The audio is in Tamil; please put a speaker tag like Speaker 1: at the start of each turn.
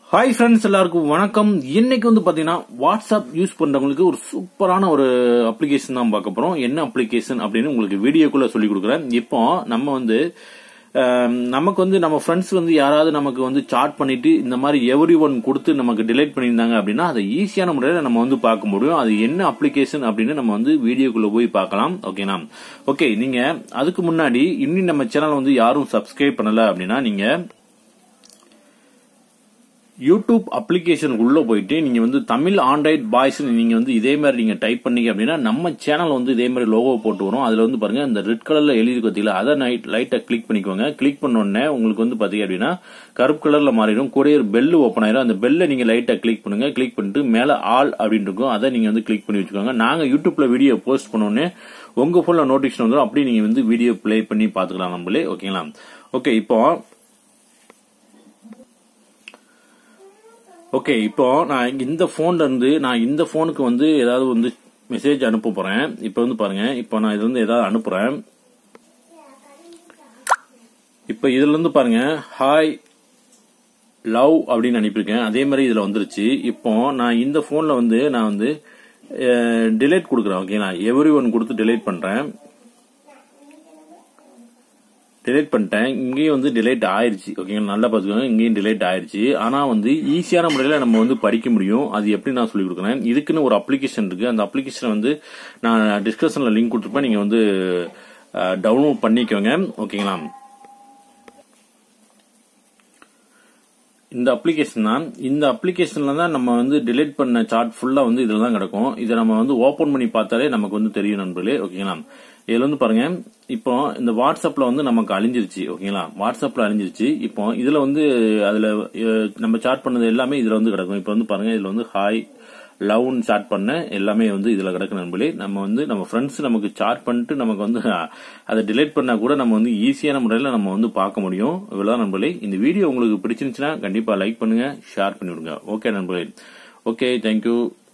Speaker 1: ஹாய் ஃப்ரெண்ட்ஸ் எல்லாருக்கும் வணக்கம் இன்னைக்கு வந்து பாத்தீங்கன்னா வாட்ஸ்அப் யூஸ் பண்றவங்களுக்கு ஒரு சூப்பரான ஒரு அப்ளிகேஷன் தான் பார்க்க போறோம் என்ன அப்ளிகேஷன் அப்படின்னு உங்களுக்கு வீடியோக்குள்ள சொல்லி கொடுக்குறேன் இப்போ நம்ம வந்து அஹ், நமக்கு வந்து நம்ம ஃப்ரெண்ட்ஸ் வந்து யாராவது நமக்கு வந்து சாட் பண்ணிட்டு இந்த மாதிரி எவ்ரி ஒன் கொடுத்து நமக்கு டிலைட் பண்ணியிருந்தாங்க அப்படின்னா அதை ஈஸியான முறையில் நம்ம வந்து பார்க்க முடியும் அது என்ன அப்ளிகேஷன் அப்படின்னு நம்ம வந்து வீடியோக்குள்ள போய் பார்க்கலாம் ஓகேனா ஓகே நீங்க அதுக்கு முன்னாடி இன்னும் நம்ம சேனல் வந்து யாரும் சப்ஸ்கிரைப் பண்ணல அப்படின்னா நீங்க யூடியூப் அப்ளிகேஷன் உள்ள போயிட்டு நீங்க வந்து தமிழ் ஆண்ட்ராய்ட் பாய்ஸ் நீங்க வந்து இதே மாதிரி நீங்க டைப் பண்ணீங்க அப்படின்னா நம்ம சேனல் வந்து இதே மாதிரி லோகோ போட்டு வரும் அதுல வந்து பாருங்க இந்த ரெட் கலர்ல எழுதி பார்த்தீங்களா அதை நைட் லைட்டா கிளிக் பண்ணிக்கோங்க கிளிக் பண்ண உடனே உங்களுக்கு வந்து பாத்தீங்க அப்படின்னா கருப்பு கலர்ல மாறிடும் கூட ஒரு பெல் ஓப்பன் ஆயிரும் அந்த பெல்ல நீங்க லைட்டா கிளிக் பண்ணுங்க கிளிக் பண்ணிட்டு மேல ஆல் அப்படின்னு இருக்கும் அதை நீங்க வந்து கிளிக் பண்ணி வச்சுக்கோங்க நாங்க யூடியூப்ல வீடியோ போஸ்ட் பண்ண உடனே உங்க போன்ல நோட்டிபிகேஷன் வந்துடும் அப்படி நீங்க வந்து வீடியோ ப்ளே பண்ணி பாத்துக்கலாம் நம்மளே ஓகேங்களா ஓகே இப்போ ஓகே இப்போ நான் இந்த போன்ல இருந்து நான் இந்த போனுக்கு வந்து ஏதாவது வந்து மெசேஜ் அனுப்ப போறேன் இப்போ வந்து பாருங்க இப்போ நான் இதுல இருந்து ஏதாவது அனுப்புறேன் இப்போ இதுல இருந்து பாருங்க ஹாய் லவ் அப்படின்னு அனுப்பியிருக்கேன் அதே மாதிரி இதுல வந்துருச்சு இப்போ நான் இந்த போன்ல வந்து நான் வந்து டிலேட் கொடுக்குறேன் ஓகேங்களா எவ்ரி ஒன் கொடுத்து டிலேட் பண்றேன் டிலேட் பண்ணிட்டேன் இங்கேயும் வந்து டிலேட் ஆயிருச்சு ஓகேங்களா நல்லா பார்த்துக்கோங்க இங்கேயும் டிலேட் ஆயிருச்சு ஆனா வந்து ஈஸியான முறையில் நம்ம வந்து படிக்க முடியும் அது எப்படி நான் சொல்லி கொடுக்குறேன் இதுக்குன்னு ஒரு அப்ளிகேஷன் இருக்கு அந்த அப்ளிகேஷனை வந்து நான் டிஸ்கிரிப்ஷன்ல லிங்க் கொடுத்துருப்பேன் நீங்க வந்து டவுன்லோட் பண்ணிக்கோங்க ஓகேங்களா இந்த அப்ளிகேஷன் தான் இந்த அப்ளிகேஷன்ல தான் நம்ம வந்து டிலீட் பண்ண சார்ட் ஃபுல்லா வந்து இதுல தான் கிடக்கும் இதை நம்ம வந்து ஓபன் பண்ணி பார்த்தாலே நமக்கு வந்து தெரியும் நண்பர்களே ஓகேங்களா இதுல வந்து பாருங்க இப்போ இந்த வாட்ஸ்அப்ல வந்து நமக்கு அழிஞ்சிருச்சு ஓகேங்களா வாட்ஸ்அப்ல அழிஞ்சிருச்சு இப்போ இதுல வந்து அதுல அஹ், நம்ம சாட் பண்ணது எல்லாமே இதுல வந்து கிடக்கும் இப்போ வந்து பாருங்க இதுல வந்து ஹாய் லவ்னு சாட் பண்ண எல்லாமே வந்து இதுல கிடக்கு நண்பர்களே நம்ம வந்து நம்ம ஃப்ரெண்ட்ஸ் நமக்கு சாட் பண்ணிட்டு நமக்கு வந்து அஹ், அதை டிலீட் பண்ணா கூட நம்ம வந்து ஈஸியான முறையில் நம்ம வந்து பார்க்க முடியும் இவ்வளவுதான் நண்பர்களே இந்த வீடியோ உங்களுக்கு பிடிச்சிருந்துச்சுன்னா கண்டிப்பா லைக் பண்ணுங்க ஷேர் பண்ணி விடுங்க ஓகே நண்பர்களே ஓகே தேங்க்யூ